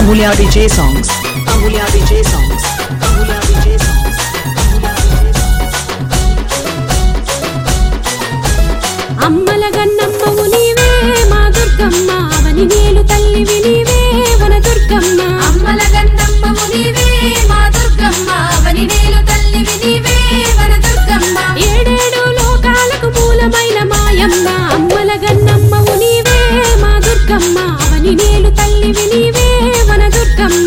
Amulya DJ songs. Amulya DJ songs. Amulya DJ songs. అమ్మల గన్నమ్మవు నీవే మా దుర్గమ్మ అవని నేలు తల్లివి నీవే వన దుర్గమ్మ అమ్మల గంధమ్మము నీవే మా దుర్గమ్మ అవని నేలు తల్లివి నీవే వన దుర్గమ్మ ఏడేడు లోకాలకు మూలమైన మాయమ్మ అమ్మల గన్నమ్మవు నీవే మా దుర్గమ్మ అవని నేలు తల్లివి నీవే వన Durgamma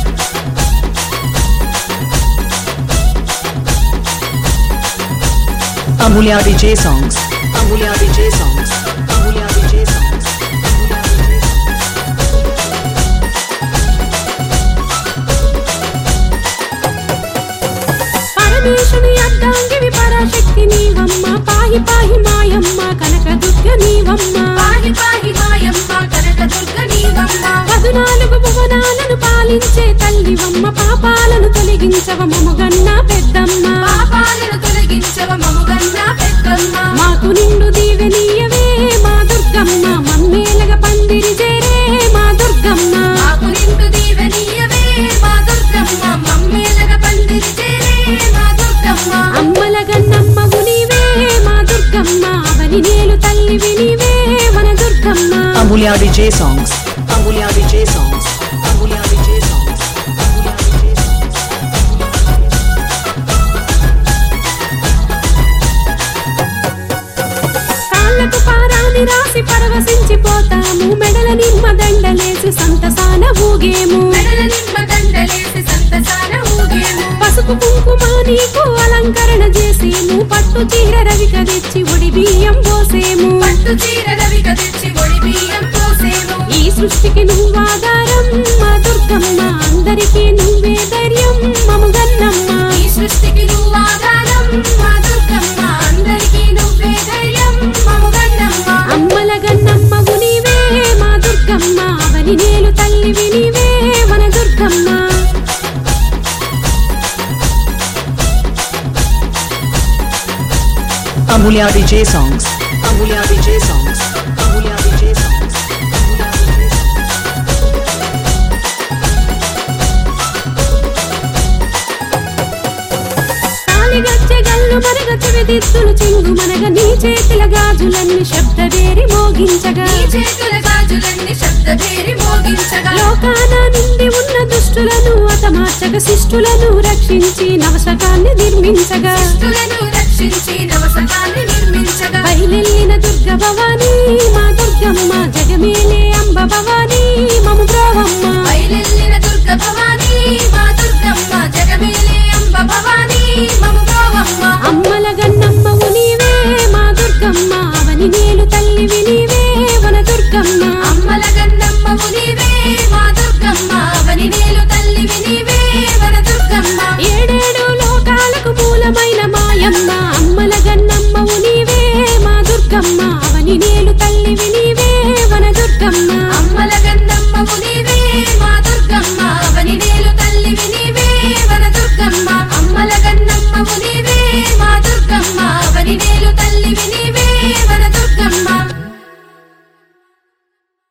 Amulya DJ songs. Amulya DJ songs. Amulya DJ songs. Amulya DJ songs. పరమేశుని అర్ధాంగివి Parashakti నీవమ్మ పాహి పాహి మాయమ్మ కనక దుర్గ నీవమ్మ పాహి పాహి మాయమ్మ కనక దుర్గ నీవమ్మ పదునాలుగు భువనాలను పాలించే తల్లివమ్మ పాపాలను తొలగించవ మముగన్న పెద్దమ్మ పాపాలను తొలగించవ మముగన్న పెద్దమ్మ మాకు నిండు దీవెనీయవే మా దుర్గమ్మ మమ్మేలగ పందిరి చేరే మా దుర్గమ్మ మాకు నిండు దీవెనీయవే మా దుర్గమ్మ మమ్మేలగ పందిరి చేరే మా దుర్గమ్మ అమ్మల గన్నమ్మవు నీవే మా దుర్గమ్మ అవని నేలు తల్లివి నీవే వన Durgamma Amulya DJ songs. Amulya DJ songs. Amulya DJ songs. Amulya DJ songs. కాళ్ళకు పారాని రాసి పరవశించిపోతాము మెడల నిమ్మ దండలేసి సంతసాన ఊగేము మెడల నిమ్మ దండలేసి సంతసాన ఊగేము పసుపు కుంకుమ నీకు అలంకరణ చేసేము పట్టు చీర రవిక తెచ్చి ఒడి బియ్యం పోసేము పట్టు చీర రవిక తెచ్చి ఒడి బియ్యం పోసేము ఈ సృష్టికి నువ్వు ఆధారం మా దుర్గమ్మ అందరికీ నువ్వే ధైర్యం మముగన్నమ్మ ఈ సృష్టికి నువ్వు ఆధారం మా దుర్గమ్మ అందరికీ నువ్వే ధైర్యం మముగన్నమ్మ అమ్మల గన్నమ్మవు నీవే మా దుర్గమ్మ అవని నేలు తల్లివి నీవే వన Durgamma Amulya DJ songs. Amulya DJ songs. Amulya DJ songs. Amulya DJ songs. తాలిగచ్చే గల్లు మనగ చెవిదిద్దులు చింగు మనగ నీ చేతుల గాజులన్నీ శబ్దవేరి మోగించగా ఈ చేతుల గాజులన్నీ శబ్దభేరి మోగించగా లోకాన నిండి ఉన్న దుష్టులను అతమార్చక శిష్టులను రక్షించి నవశకాన్ని నిర్మించగా దుష్టులను రక్షించి నవసకాన్ని నిర్మించగా బయలెల్లిన దుర్గ భవానీ మా